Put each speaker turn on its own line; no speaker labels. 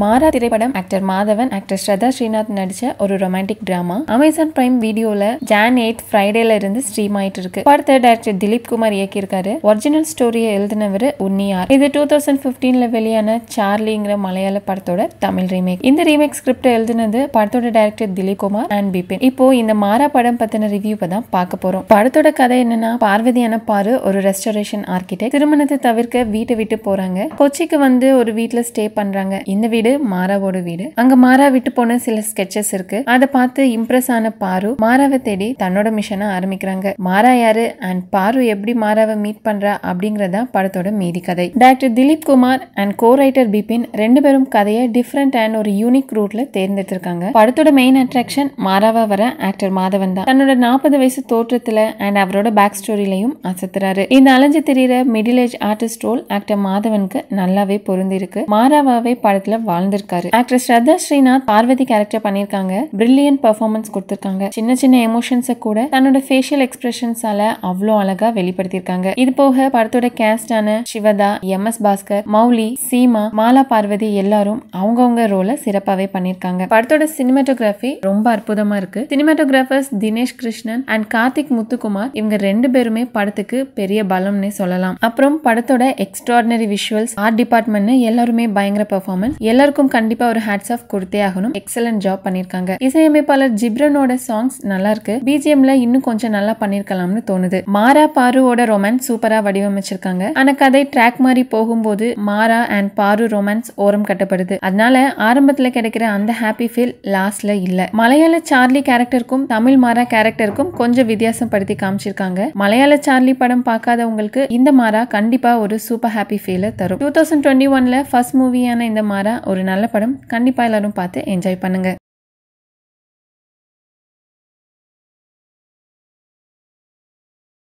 மாறா திரைப்படம் actor Madhavan actor Shraddha Srinath நடிச்ச ஒரு ரொமான்டிக் டிராமா அமேசான் பிரைம் வீடியோல ஜான் எயிட் ஃப்ரைடேல இருந்து ஸ்ட்ரீம் ஆயிட்டு இருக்கு படத்தை டைரக்டர் திலீப் குமார் இயக்கியிருக்காரு ஒரிஜினல் ஸ்டோரியை எழுதினவர் உன்னியார் இது டூ தௌசண்ட் பிப்டீன்ல வெளியான சார்லிங்கிற மலையாள படத்தோட தமிழ் ரீமேக் இந்த ரீமேக் ஸ்கிரிப்ட் எழுதினது படத்தோட டைரக்டர் திலீப் குமார் அண்ட் பிபின் இப்போ இந்த மாறா படம் பத்தின ரிவ்யூ தான் பார்க்க போறோம் படத்தோட கதை என்னன்னா பார்வதியான பாரு ஒரு ரெஸ்டரேஷன் ஆர்கிடெக்ட் திருமணத்தை தவிர்க்க வீட்டை விட்டு போறாங்க கொச்சிக்கு வந்து ஒரு வீட்ல ஸ்டே பண்றாங்க இந்த வீடு மாராவோட வீடு அங்க மாரா விட்டு போன சில ஸ்கெச்சஸ் இருக்கு அதை பார்த்து இம்ப்ரெஸ் ஆன பாரு மாராவை தேடி தன்னோட மிஷனை ஆரம்பிக்கிறாங்க மாரா யாரு அண்ட் பாரு எப்படி மாராவை மீட் பண்றா அப்படிங்கறதா படத்தோட மீதி கதை doctor Dileep Kumar and co writer Bipin ரெண்டு பேரும் கதையை டிஃப்ரெண்ட் அண்ட் ஒரு யூனிக் ரூட்ல தேர்ந்தெடுத்திருக்காங்க படத்தோட மெயின் அட்ராக்ஷன் மாராவா வர ஆக்டர் மாதவன் தான் தன்னோட நாற்பது வயசு தோற்றத்துல அண்ட் அவரோட பேக் ஸ்டோரியிலையும் அசத்துறாரு இந்த அலைஞ்சு தெரியிற middle age artist role actor மாதவனுக்கு நல்லாவே பொருந்திருக்கு மாராவாவே படத்துல வாழ்ந்திருக்காரு ஆக்டர் ஸ்ரத்தா ஸ்ரீநாத் பார்வதி கேரக்டர் பண்ணிருக்காங்க பிரில்லியன்ட் பெர்ஃபார்மன்ஸ் கொடுத்திருக்காங்க சின்ன சின்ன எமோஷன்ஸை கூட தன்னோட ஃபேஷியல் எக்ஸ்பிரஷன்ஸால அவ்வளோ அழகா வெளிப்படுத்தியிருக்காங்க இது போக படத்தோட கேஸ்டான சிவதா எம் எஸ் பாஸ்கர் மௌலி சீமா மாலா பார்வதி எல்லாரும் அவங்கவுங்க ரோலை சிறப்பாவே பண்ணிருக்காங்க படத்தோட சினிமாட்டோகிராஃபி ரொம்ப அற்புதமா இருக்கு சினிமாட்டோகிராஃபர்ஸ் தினேஷ் கிருஷ்ணன் அண்ட் கார்த்திக் முத்துக்குமார் இவங்க ரெண்டு பேருமே படத்துக்கு பெரிய பலம்னே சொல்லலாம் அப்புறம் படத்தோட எக்ஸ்ட்ராடினரி விஷுவல்ஸ் ஆர்ட் டிபார்ட்மெண்ட் எல்லாருமே பயங்கர பெர்ஃபார்மன்ஸ் எல்லாருக்கும் கண்டிப்பா ஒரு ஹேட்ஸ் ஆஃப் கொடுத்தே ஆகணும் எக்ஸலன்ட் ஜாப் பண்ணிருக்காங்க இசையமைப்பாளர் ஜிப்ரனோட சாங்ஸ் நல்லா இருக்கு பிஜிஎம்ல இன்னும் கொஞ்சம் நல்லா பண்ணிருக்கலாம்னு தோணுது மாரா பாருவோட ரொமான்ஸ் சூப்பரா வடிவமைச்சிருக்காங்க ஆனா கதை ட்ராக் மாதிரி போகும்போது மாரா அண்ட் பாரு ரொமான்ஸ் ஓரம் கட்டப்படுது அதனால ஆரம்பத்துல கிடைக்கிற அந்த ஹாப்பி ஃபீல் லாஸ்ட்ல இல்ல மலையாள சார்லி கேரக்டருக்கும் தமிழ் மாரா கேரக்டருக்கும் கொஞ்சம் வித்தியாசம் படுத்தி காமிச்சிருக்காங்க மலையாள சார்லி படம் பார்க்காதவங்களுக்கு இந்த மாரா கண்டிப்பா ஒரு சூப்பர் ஹாப்பி ஃபீலை தரும் டூ தௌசண்ட் டுவெண்ட்டி ஒன்ல ஃபர்ஸ்ட் மூவியான இந்த மாரா ஒரு நல்ல படம் கண்டிப்பா எல்லாரும் பார்த்து என்ஜாய் பண்ணுங்க